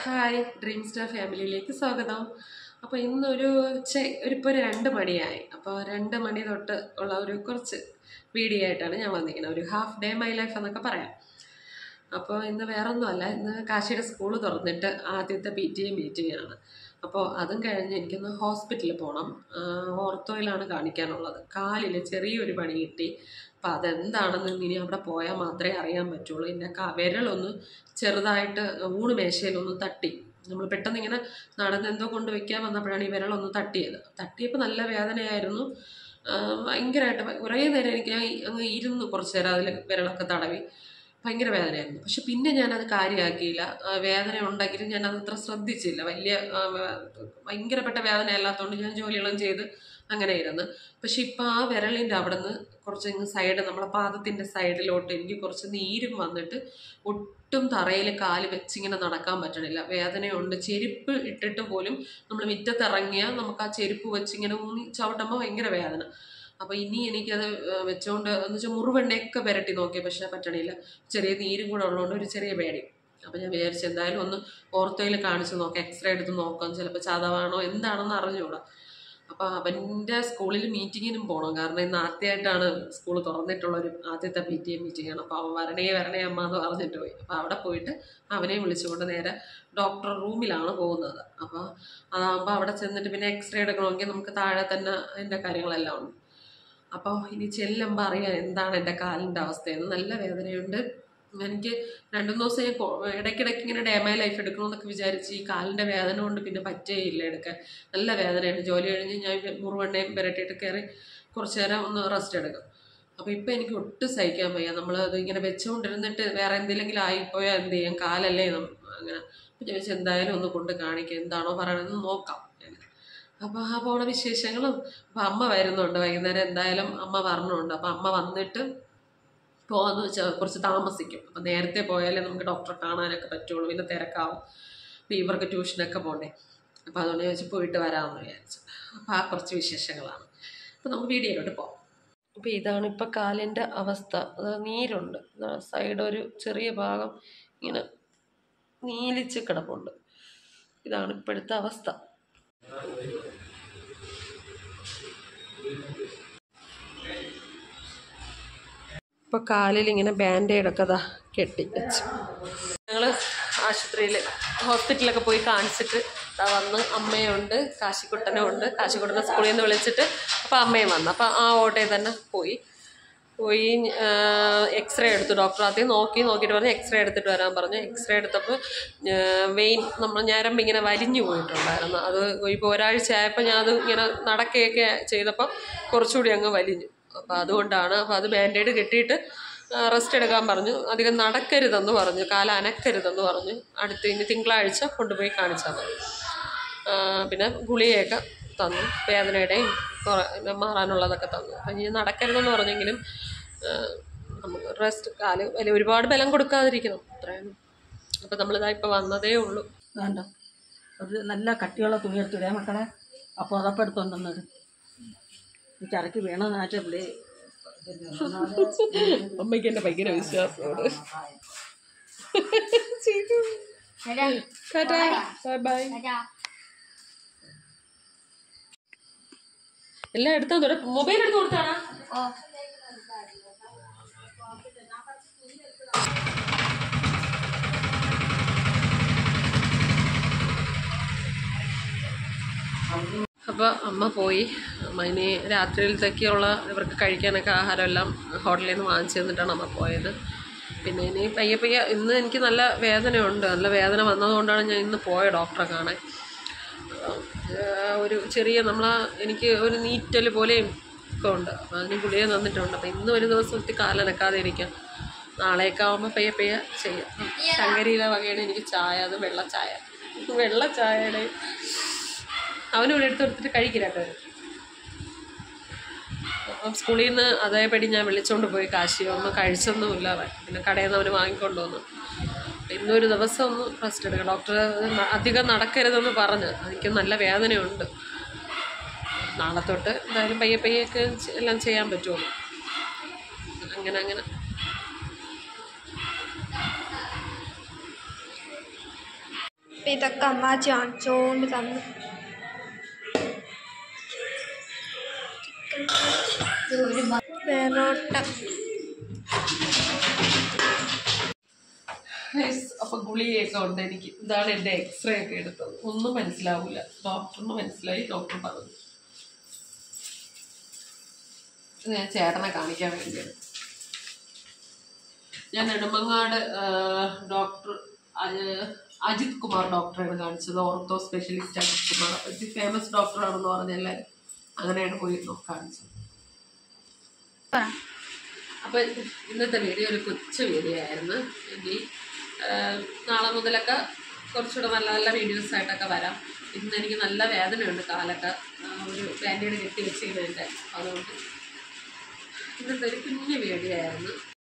Hi dream star ഫാമിലിയിലേക്ക് സ്വാഗതം അപ്പോൾ ഇന്നൊരു ചെ ഒരു ഇപ്പോൾ ഒരു രണ്ട് മണിയായി അപ്പോൾ രണ്ട് മണി തൊട്ട് ഉള്ള ഒരു കുറച്ച് വീഡിയോ ആയിട്ടാണ് ഞാൻ വന്നിരിക്കുന്നത് ഒരു ഹാഫ് ഡേ മൈ ലൈഫ് എന്നൊക്കെ പറയാം അപ്പോൾ ഇന്ന് വേറൊന്നുമല്ല ഇന്ന് കാശിയുടെ സ്കൂൾ തുറന്നിട്ട് ആദ്യത്തെ പി ടി എ മീറ്റിംഗ് ആണ് അപ്പോൾ അതും കഴിഞ്ഞ് എനിക്കൊന്ന് ഹോസ്പിറ്റലിൽ പോകണം ഓർത്തോയിലാണ് കാണിക്കാനുള്ളത് കാലിൽ ചെറിയൊരു പണി കിട്ടി അപ്പം അതെന്താണെന്ന് ഇനി അവിടെ പോയാൽ മാത്രമേ അറിയാൻ പറ്റുള്ളൂ എൻ്റെ ക വിരലൊന്ന് ചെറുതായിട്ട് ഊണ് മേശയിലൊന്ന് തട്ടി നമ്മൾ പെട്ടെന്ന് ഇങ്ങനെ നടന്ന് എന്തോ കൊണ്ട് വെക്കാൻ വന്നപ്പോഴാണ് ഈ വിരലൊന്ന് തട്ടിയത് തട്ടിയപ്പോൾ നല്ല വേദനയായിരുന്നു ഭയങ്കരമായിട്ട് കുറേ നേരം എനിക്ക് ഞാൻ അങ്ങ് ഇരുന്നു കുറച്ച് നേരം അതിൽ വിരലൊക്കെ തടവി ഭയങ്കര വേദനയായിരുന്നു പക്ഷെ പിന്നെ ഞാനത് കാര്യമാക്കിയില്ല ആ, വേദന ഉണ്ടെങ്കിലും ഞാൻ അതത്ര ശ്രദ്ധിച്ചില്ല വലിയ ആ, വേ- ഭയങ്കരപ്പെട്ട വേദന അല്ലാത്തതുകൊണ്ട് ഞാൻ ജോലികളും ചെയ്ത് അങ്ങനെ ഇരുന്ന് പക്ഷെ ഇപ്പം ആ വിരലിൻ്റെ അവിടെ നിന്ന് കുറച്ച് ഇങ്ങ് സൈഡ് നമ്മളെ പാദത്തിൻ്റെ സൈഡിലോട്ട് എനിക്ക് കുറച്ച് നീരും വന്നിട്ട് ഒട്ടും തറയിൽ കാല് വെച്ചിങ്ങനെ നടക്കാൻ പറ്റണില്ല വേദനയുണ്ട് ചെരുപ്പ് ഇട്ടിട്ട് പോലും നമ്മൾ മുറ്റത്തിറങ്ങിയാൽ നമുക്ക് ആ ചെരുപ്പ് വെച്ചിങ്ങനെ ഊന്നി ചവിട്ടുമ്പോൾ ഭയങ്കര വേദന അപ്പോൾ ഇനി എനിക്കത് ഏഹ്, വെച്ചോണ്ട് എന്ന് വെച്ചാൽ മുറിവെണ്ണയൊക്കെ പുരട്ടി നോക്കി പക്ഷേ പറ്റണില്ല ചെറിയ നീരും കൂടെ ഉള്ളതുകൊണ്ട് ഒരു ചെറിയ പേടി അപ്പോൾ ഞാൻ വിചാരിച്ചു എന്തായാലും ഒന്ന് ഓർത്തോയിൽ കാണിച്ച് നോക്കാം എക്സ്റേ എടുത്ത് നോക്കാം ചിലപ്പോൾ ചതവാണോ എന്താണെന്ന് അറിഞ്ഞുകൂടാ അപ്പോൾ അവൻ്റെ സ്കൂളിൽ മീറ്റിങ്ങിനും പോകണം കാരണം ഇന്ന് ആദ്യമായിട്ടാണ് സ്കൂൾ തുറന്നിട്ടുള്ള ഒരു ആദ്യത്തെ പി ടി എ മീറ്റിംഗ് ആണ് അപ്പോൾ അവൻ വരണേ വരണേ അമ്മ എന്ന് പറഞ്ഞിട്ട് പോയി അപ്പോൾ അവിടെ പോയിട്ട് അവനെ വിളിച്ചുകൊണ്ട് നേരെ ഡോക്ടർ റൂമിലാണ് പോകുന്നത് അപ്പോൾ അതാകുമ്പോൾ അവിടെ ചെന്നിട്ട് പിന്നെ എക്സ്റേ എടുക്കണമെങ്കിൽ നമുക്ക് താഴെ തന്നെ അതിൻ്റെ കാര്യങ്ങളെല്ലാം ഉണ്ട് അപ്പോൾ ഇനി ചെല്ലുമ്പോൾ അറിയാം എന്താണ് എൻ്റെ കാലിൻ്റെ അവസ്ഥയെന്ന് നല്ല വേദനയുണ്ട് എനിക്ക് രണ്ടു മൂന്ന് ദിവസം ഞാൻ കൊ- ഇടയ്ക്കിടയ്ക്ക് ഇങ്ങനെ ഡേമൈ ലൈഫ് എടുക്കണമെന്നൊക്കെ വിചാരിച്ച് ഈ കാലിൻ്റെ വേദന കൊണ്ട് പിന്നെ പറ്റേയില്ല എടുക്കാൻ നല്ല വേദനയാണ് ജോലി കഴിഞ്ഞ് ഞാൻ മുറിവെണ്ണയും പുരട്ടിയിട്ട് കയറി കുറച്ച് നേരം ഒന്ന് റെസ്റ്റ് എടുക്കും അപ്പോൾ ഇപ്പം എനിക്ക് ഒട്ടും സഹിക്കാൻ വയ്യ നമ്മളത് ഇങ്ങനെ വെച്ചുകൊണ്ടിരുന്നിട്ട് വേറെ എന്തെങ്കിലും ആയിപ്പോയാൽ എന്ത് ചെയ്യാം കാലല്ലേ നം- അങ്ങനെ അപ്പം ചോദിച്ചു എന്തായാലും ഒന്ന് കൊണ്ട് കാണിക്കാം എന്താണോ പറയണതെന്ന് നോക്കാം അപ്പോൾ ആ പോണ വിശേഷങ്ങളും അപ്പം അമ്മ വരുന്നുണ്ട് വൈകുന്നേരം എന്തായാലും അമ്മ പറഞ്ഞുണ്ട് അപ്പം അമ്മ വന്നിട്ട് പോകാന്ന് വെച്ചാൽ കുറച്ച് താമസിക്കും അപ്പം നേരത്തെ പോയാലേ നമുക്ക് ഡോക്ടറെ കാണാനൊക്കെ പറ്റുള്ളൂ പിന്നെ തിരക്കാവും അപ്പം ഇവർക്ക് ട്യൂഷനൊക്കെ പോകണ്ടേ അപ്പം അതുകൊണ്ട് ഞാൻ വെച്ച് പോയിട്ട് വരാമെന്ന് വിചാരിച്ചു അപ്പം ആ കുറച്ച് വിശേഷങ്ങളാണ് അപ്പം നമുക്ക് വീഡിയോയിലോട്ട് പോകാം അപ്പം ഇതാണ് ഇപ്പം കാലിൻ്റെ അവസ്ഥ അത് നീരുണ്ട് സൈഡ് ഒരു ചെറിയ ഭാഗം ഇങ്ങനെ നീലിച്ച് കിടപ്പുണ്ട് ഇതാണ് ഇപ്പോഴത്തെ അവസ്ഥ ഇപ്പോൾ കാലിൽ ഇങ്ങനെ ബാൻഡേഡൊക്കെ ദാ കെട്ടി വെച്ചു ഞങ്ങൾ ആശുപത്രിയിൽ ഹോസ്പിറ്റലൊക്കെ പോയി കാണിച്ചിട്ട് ദാ വന്ന് അമ്മയുണ്ട് കാശിക്കുട്ടനും ഉണ്ട് കാശിക്കുട്ടനെ സ്കൂളിൽ നിന്ന് വിളിച്ചിട്ട് അപ്പോൾ അമ്മയും വന്നു അപ്പോൾ ആ ഓട്ടോയിൽ തന്നെ പോയി പോയി എക്സ്റേ എടുത്തു ഡോക്ടർ ആദ്യം നോക്കി നോക്കിയിട്ട് പറഞ്ഞു എക്സ്റേ എടുത്തിട്ട് വരാൻ പറഞ്ഞു എക്സ്റേ എടുത്തപ്പോൾ വെയിൻ നമ്മൾ ഞരമ്പ് ഇങ്ങനെ വലിഞ്ഞു പോയിട്ടുണ്ടായിരുന്നു അത് ഇപ്പോൾ ഒരാഴ്ച ആയപ്പോൾ ഞാൻ അത് ഇങ്ങനെ നടക്കുകയൊക്കെ ചെയ്തപ്പോൾ കുറച്ചുകൂടി അങ്ങ് വലിഞ്ഞു അപ്പോൾ അതുകൊണ്ടാണ് അപ്പോൾ അത് ബാൻഡേഡ് കെട്ടിയിട്ട് റെസ്റ്റ് എടുക്കാൻ പറഞ്ഞു അധികം നടക്കരുതെന്ന് പറഞ്ഞു കാല അനക്കരുതെന്ന് പറഞ്ഞു അടുത്ത് ഇനി തിങ്കളാഴ്ച കൊണ്ടുപോയി കാണിച്ചാൽ മതി ആ, പിന്നെ ഗുളികയൊക്കെ തന്നു വേദനയുടെയും കുറേ മാറാനുള്ളതൊക്കെ തന്നു അപ്പം ഇനി നടക്കരുതെന്ന് പറഞ്ഞെങ്കിലും ആ, നമുക്ക് റെസ്റ്റ് കാല് വലിയ ഒരുപാട് ബലം കൊടുക്കാതിരിക്കണം അത്രയാണ് അപ്പം നമ്മളിതാ ഇപ്പോൾ വന്നതേ ഉള്ളൂ വേണ്ട ഒരു നല്ല കട്ടിയുള്ള തുണി എടുത്തിടേ മക്കളെ അപ്പോൾ അതപ്പം എടുത്തോണ്ടെന്നത് ഈ ചരക്ക് വീണതായിട്ട് ഇവിടെ അമ്മയ്ക്ക് എൻ്റെ ഭയങ്കര വിശ്വാസമാണ് ബൈ എല്ലാം എടുത്താൽ മൊബൈൽ എടുത്ത് കൊടുത്താണോ അപ്പോൾ അമ്മ പോയി അമ്മ ഇനി രാത്രിയിലത്തേക്കുള്ള ഇവർക്ക് കഴിക്കാനൊക്കെ ആഹാരമെല്ലാം ഹോട്ടലിൽ നിന്ന് വാങ്ങിച്ചു തന്നിട്ടാണ് അമ്മ പോയത് പിന്നെ ഇനി പയ്യെ പയ്യെ ഇന്ന് എനിക്ക് നല്ല വേദനയുണ്ട് നല്ല വേദന വന്നതുകൊണ്ടാണ് ഞാൻ ഇന്ന് പോയ ഡോക്ടറെ കാണാൻ ആഹ് ഒരു ചെറിയ നമ്മളാ എനിക്ക് ഒരു നീറ്റൽ പോലെയും ഒക്കെ ഉണ്ട് അപ്പോൾ അതിന് ഗുളിക തന്നിട്ടുണ്ട് അപ്പോൾ ഇന്ന് ഒരു ദിവസം ഒത്തിരി കാലനക്കാതെ ഇരിക്കാം നാളെയൊക്കെ ആകുമ്പോൾ പയ്യെ പയ്യെ ചെയ്യാം ശങ്കരിയിലെ വകയാണ് എനിക്ക് ചായ അത് വെള്ള ചായ വെള്ള ചായയുടെ അവനും ഇവിടെ എടുത്ത് കൊടുത്തിട്ട് കഴിക്കില്ല കേട്ടോ അവര്. അപ്പം സ്കൂളിൽ നിന്ന് അതേപടി ഞാൻ വിളിച്ചുകൊണ്ട് പോയി കാശി ഒന്നും കഴിച്ചൊന്നുമില്ല അവൻ പിന്നെ കടയിൽ നിന്ന് അവന് വാങ്ങിക്കൊണ്ട് വന്നു അപ്പം ഇന്നൊരു ദിവസം ഒന്ന് റെസ്റ്റ് എടുക്കണം ഡോക്ടർ ന- അധികം നടക്കരുതെന്ന് പറഞ്ഞ് എനിക്ക് നല്ല വേദനയുണ്ട് നാളെ തൊട്ട് എന്തായാലും പയ്യെ പയ്യൊക്കെ ചെ- എല്ലാം ചെയ്യാൻ പറ്റുള്ളൂ അങ്ങനെ അങ്ങനെ അപ്പം ഇതൊക്കെ അമ്മാച്ചി വാങ്ങിച്ചോണ്ട് തന്നു വേറോട്ട Guys, അപ്പൊ ഗുളികയൊക്കെ ഉണ്ട് എനിക്ക് ഇതാണ് എന്റെ എക്സ്റേ ഒക്കെ എടുത്തത് ഒന്നും മനസ്സിലാവൂല ഡോക്ടറിന് മനസ്സിലായി ഡോക്ടർ പറഞ്ഞു ഇത് ഞാൻ ചേട്ടനെ കാണിക്കാൻ വേണ്ടിയാണ് ഞാൻ നെടുമങ്ങാട് ഡോക്ടർ അജിത് കുമാർ ഡോക്ടറെയാണ് കാണിച്ചത് ortho specialist Ajith Kumar Ajith famous ഡോക്ടറാണെന്ന് പറഞ്ഞ എല്ലാവരും അങ്ങനെയാണ് പോയി നോ- കാണിച്ചത് അപ്പൊ ഇന്നത്തെ വീഡിയോ ഒരു കൊച്ചു വീഡിയോ ആയിരുന്നു ഇനി ആ, നാളെ മുതലൊക്കെ കുറച്ചുകൂടെ നല്ല നല്ല വീഡിയോസ് ആയിട്ടൊക്കെ വരാം ഇന്ന് എനിക്ക് നല്ല വേദനയുണ്ട് കാലൊക്കെ ആ, ഒരു ബാൻഡേഡ് കെട്ടി വെച്ചിരുന്നതിൻ്റെ അതുകൊണ്ട് ഇന്നത്തെ ഒരു കുഞ്ഞു വീഡിയോ ആയിരുന്നു